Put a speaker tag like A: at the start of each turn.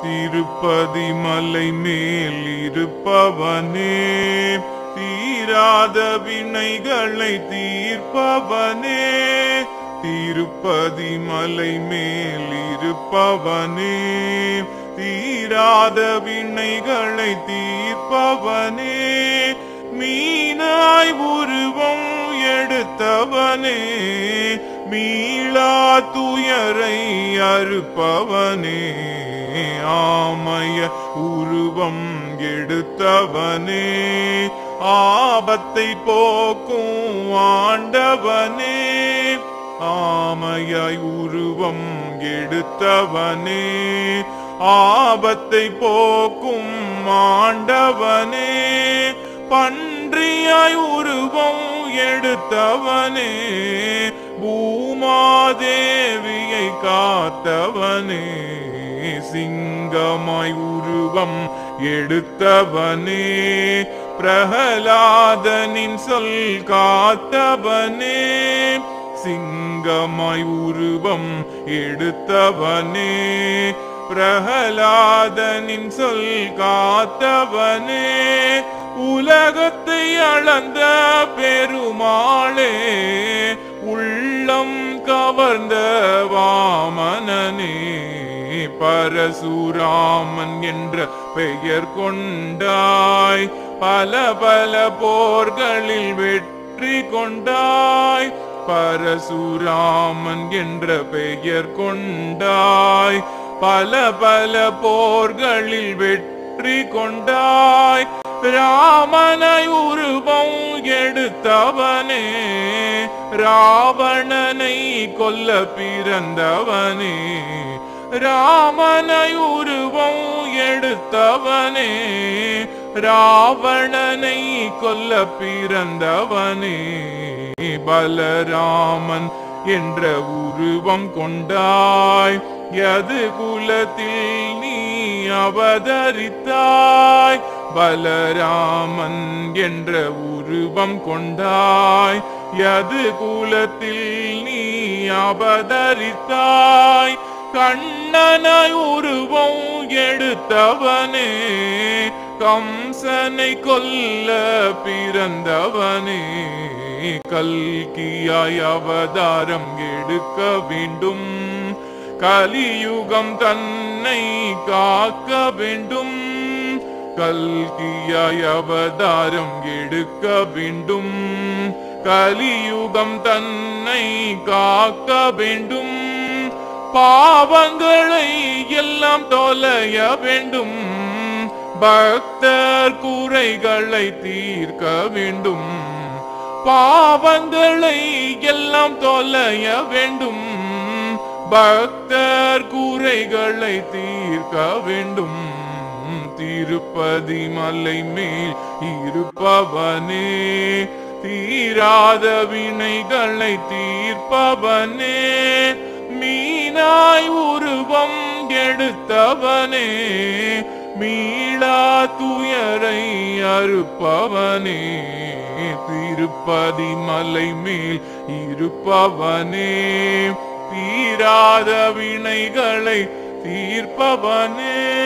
A: திருப்பதி மலை மேல் இருப்பவனே தீராத வினைகளை தீர்ப்பவனே திருப்பதி மலை மேல் இருப்பவனே தீராத வினைகளை தீர்ப்பவனே மீனாய் உருவம் எடுத்தவனே மீளா துயரை அறுப்பவனே ஆமய உருவம் எடுத்தவனே ஆபத்தை போக்கும் ஆண்டவனே ஆமையாய் உருவம் எடுத்தவனே ஆபத்தை போக்கும் ஆண்டவனே பன்றியாய் உருவம் எடுத்தவனே பூமாதேவியை காத்தவனே சிங்கமாய் உருவம் எடுத்தவனே பிரகலாதனின் சொல் காத்தவனே சிங்கமாய் உருவம் எடுத்தவனே பிரகலாதனின் சொல் காத்தவனே உலகத்தை அளந்த பெருமாளே உள்ளம் கவர்ந்த வாமனனே பரசுராமன் என்ற பெயர் கொண்டாய் பல பல போர்களில் வெற்றி கொண்டாய் பரசுராமன் என்ற பெயர் கொண்டாய் பல பல போர்களில் வெற்றி கொண்டாய் ராமனை உருவம் எடுத்தவனே ராவணனை கொல்ல பிறந்தவனே ராமனை உருவம் எடுத்தவனே ராவணனை கொல்ல பிறந்தவனே பலராமன் என்ற உருவம் கொண்டாய் யது குலத்தில் நீ அவதரித்தாய் பலராமன் என்ற உருவம் கொண்டாய் யது குலத்தில் நீ அவதரித்தாய் கண்ணனாய் உருவம் எடுத்தவனே கம்சனை கொல்ல பிறந்தவனே கல்கியாய் அவதாரம் எடுக்க வேண்டும் கலியுகம் தன்னை காக்க வேண்டும் கல்கியாய் அவதாரம் எடுக்க வேண்டும் கலியுகம் தன்னை காக்க வேண்டும் பாவங்களை எல்லாம் தொலைய வேண்டும் பக்தர் குறைகளை தீர்க்க வேண்டும் பாவங்களை எல்லாம் தொலைய வேண்டும் பக்தர் குறைகளை தீர்க்க வேண்டும் திருப்பதி மலை மேல் இருப்பவனே தீராத வினைகளை தீர்ப்பவனே மீனாய் உருவம் எடுத்தவனே மீளா துயரை அறுப்பவனே திருப்பதி மலை மேல் இருப்பவனே தீராத வினைகளை தீர்ப்பவனே